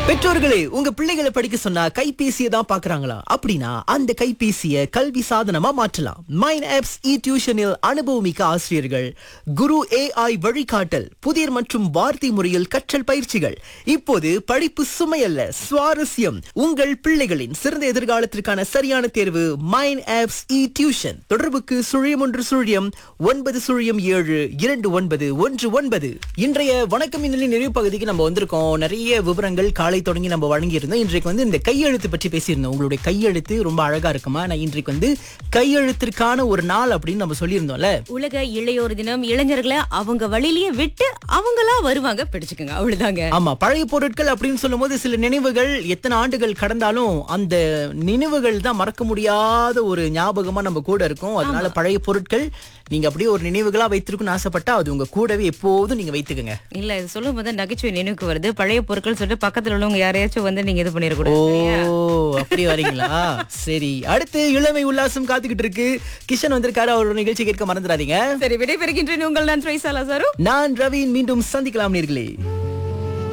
பெற்றோர்களே உங்க பிள்ளைகளை படிக்க சொன்னா கைபேசியை தான் பாக்குறாங்களா அப்படின்னா அந்த கைபேசியை கல்வி சாதனமா மாற்றலாம் மைன் ஆப்ஸ் இ டியூஷனில் அனுபவமிக்க ஆசிரியர்கள் குரு ஏஐ வழிகாட்டல் புதிர் மற்றும் வார்த்தை முறையில் கற்றல் பயிற்சிகள் இப்போது படிப்பு சுமையல்ல சுவாரஸ்யம் உங்கள் பிள்ளைகளின் சிறந்த எதிர்காலத்திற்கான சரியான தேர்வு மைன் ஆப்ஸ் இ டியூஷன் தொடர்புக்கு சுழியம் ஒன்று சுழியம் ஒன்பது சுழியம் ஏழு இரண்டு ஒன்பது ஒன்று ஒன்பது இன்றைய வணக்கம் இந்நிலை நிறைவு பகுதிக்கு நம்ம வந்திருக்கோம் நிறைய விவரங்கள் காலை தொடங்கி நம்ம வழங்கியிருந்தோம் இன்றைக்கு வந்து இந்த கையெழுத்து பற்றி பேசியிருந்தோம் உங்களுடைய கையெழுத்து ரொம்ப அழகா இருக்குமா நான் இன்றைக்கு வந்து கையெழுத்திற்கான ஒரு நாள் அப்படின்னு நம்ம சொல்லியிருந்தோம்ல உலக இளையோர் தினம் இளைஞர்களை அவங்க வழியிலேயே விட்டு அவங்களா வருவாங்க பிடிச்சுக்கோங்க அவ்வளவுதாங்க ஆமா பழைய பொருட்கள் அப்படின்னு சொல்லும்போது சில நினைவுகள் எத்தனை ஆண்டுகள் கடந்தாலும் அந்த நினைவுகள் தான் மறக்க முடியாத ஒரு ஞாபகமா நம்ம கூட இருக்கும் அதனால பழைய பொருட்கள் நீங்க அப்படியே ஒரு நினைவுகளா வைத்திருக்கணும்னு ஆசைப்பட்டா அது உங்க கூடவே எப்போதும் நீங்க வைத்துக்கங்க இல்ல இது சொல்லும் போது நகைச்சுவை நினைவுக்கு வருது பழைய பொருட்கள் சொல்லிட்டு பக்கத்துல உள்ளவங்க யாரையாச்சும் வந்து நீங்க இது ஓ பண்ணிடக்கூடாது அப்படி வரீங்களா சரி அடுத்து இளமை உல்லாசம் காத்துக்கிட்டு இருக்கு கிஷன் வந்திருக்காரு அவரோட நிகழ்ச்சி கேட்க மறந்துடாதீங்க சரி விடைபெறுகின்றேன் உங்கள் நான் ட்ரைசாலா சாரும் நான் ரவீன் மீண்டும் சந்திக்கலாம் நேர்களே